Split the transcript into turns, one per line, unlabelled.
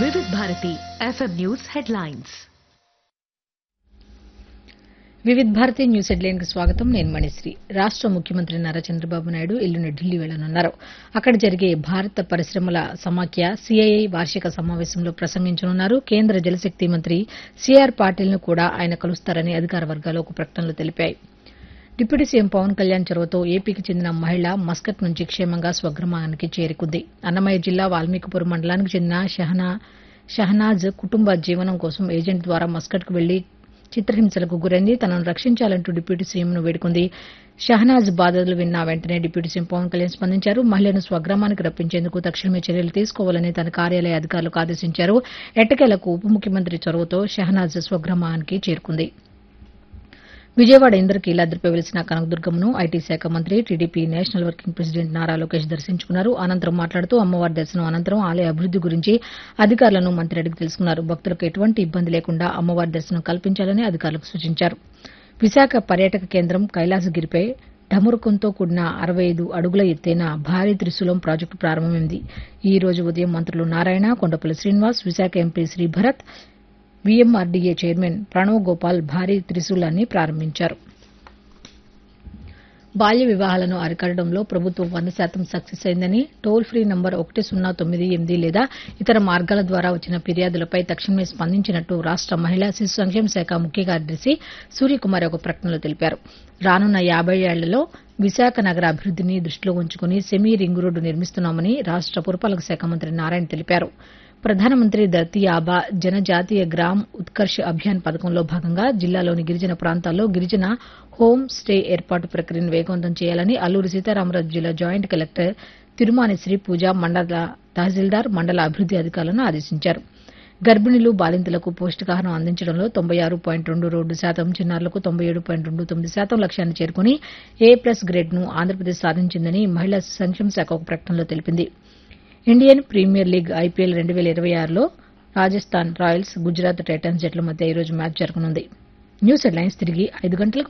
వివిధ Bharati FM news headlines
Vividh Bharati news headline కి స్వాగతం నేను మణిశ్రీ రాష్ట ముఖ్యమంత్రి నారా చంద్రబాబు నాయుడు ఎల్లుండి ఢిల్లీ వెళ్లనున్నారు అక్కడ జరిగే భారత పరిశ్రమల సమాఖ్య సిఐఐ వార్షిక సమావేశంలో ప్రసంగించనున్నారు కేంద్ర జలశక్తి మంత్రి సిఆర్ పాటిల్ ను కూడా ఆయన కలుస్తారని అధికార వర్గాలు ఒక ప్రకటనలో తెలిపాయి డిప్యూటీ సీఎం పవన్ కళ్యాణ్ చొరవతో ఏపీకి చెందిన మహిళ మస్కట్ నుంచి క్షేమంగా స్వగ్రామానికి చేరుకుంది అన్నమయ్య జిల్లా వాల్మీకిపురం మండలానికి చెందిన షహనా షహనాజ్ కుటుంబ జీవనం కోసం ఏజెంట్ ద్వారా మస్కట్కు వెళ్లి చిత్రహింసలకు గురైంది తనను రక్షించాలంటూ డిప్యూటీ సీఎంను వేడుకుంది షహనాజ్ బాధలు విన్న వెంటనే డిప్యూటీ సీఎం పవన్ కళ్యాణ్ స్పందించారు మహిళను స్వగ్రామానికి రప్పించేందుకు తక్షణమే చర్యలు తీసుకోవాలని తన కార్యాలయ అధికారులకు ఆదేశించారు ఎట్టకేలకు ఉప ముఖ్యమంత్రి చొరవతో షహనాజ్ స్వగ్రామానికి చేరుకుంది విజయవాడ ఇంద్రకీలాద్రిపై వెలిసిన కనకదుర్గమ్మను ఐటీ శాఖ మంత్రి TDP national working president Nara Lokesh దర్శించుకున్నారు అనంతరం మాట్లాడుతూ అమ్మవారి దర్శనం అనంతరం ఆలయ అభివృద్ది గురించి అధికారులను మంత్రి అడిగి తెలుసుకున్నారు భక్తులకు ఎటువంటి ఇబ్బంది లేకుండా అమ్మవారి దర్శనం కల్పించాలని అధికారులకు సూచించారు విశాఖ పర్యాటక కేంద్రం కైలాసగిరిపై ఢమురుకంతో కూడిన అరవై ఐదు అడుగుల ఎత్తైన భారీ త్రిశూలం ప్రాజెక్టు ప్రారంభమైంది ఈ రోజు ఉదయం మంత్రులు Narayana Kondapalli Srinivas Visakha MP Sribharat VMRDA chairman Pranav Gopal భారీ త్రిశూలాన్ని ప్రారంభించారు బాల్య వివాహాలను అరికట్టడంలో ప్రభుత్వం వంద శాతం సక్సెస్ అయిందని టోల్ ఫ్రీ నంబర్ ఒకటి సున్నా తొమ్మిది ఎనిమిది లేదా ఇతర మార్గాల ద్వారా వచ్చిన ఫిర్యాదులపై తక్షణమే స్పందించినట్టు రాష్ట మహిళా శిశు సంక్షేమ శాఖ ముఖ్య కార్యదర్శి సూర్యకుమార్ ఒక ప్రకటనలో తెలిపారు రానున్న యాబై ఏళ్లలో విశాఖ నగర అభివృద్దిని దృష్టిలో ఉంచుకుని సెమీ రింగ్ రోడ్డు నిర్మిస్తున్నామని రాష్ట పురపాలక శాఖ మంత్రి నారాయణ తెలిపారు ప్రధానమంత్రి ధర్తీ ఆబా జనజాతీయ గ్రామ్ ఉత్కర్ష్ అభియాన్ పథకంలో భాగంగా జిల్లాలోని గిరిజన ప్రాంతాల్లో గిరిజన హోమ్ స్టే ఏర్పాటు ప్రక్రియను వేగవంతం చేయాలని అల్లూరి సీతారామరాజు జిల్లా జాయింట్ కలెక్టర్ తిరుమాని శ్రీ పూజ మండల తహసీల్దార్ మండల అభివృద్ది అధికారులను ఆదేశించారు గర్భిణులు బాలింతలకు పౌష్టికాహారం అందించడంలో తొంభై ఆరు పాయింట్ రెండు రెండు శాతం చిన్నారులకు తొంభై ఏడు పాయింట్ రెండు తొమ్మిది శాతం లక్ష్యాన్ని చేరుకుని ఏ ప్లస్ గ్రేడ్ను ఆంధ్రప్రదేశ్ సాధించిందని మహిళా సంక్షేమ శాఖ ఒక ప్రకటనలో తెలిపింది ఇండియన్ ప్రీమియర్ లీగ్ ఐపీఎల్ రెండు వేల ఇరవై ఆరులో రాజస్థాన్ రాయల్స్ గుజరాత్ టైటన్స్ జట్ల మధ్య ఈరోజు మ్యాచ్ జరగనుంది న్యూస్ హెడ్లైన్స్ తిరిగి ఐదు గంటలకు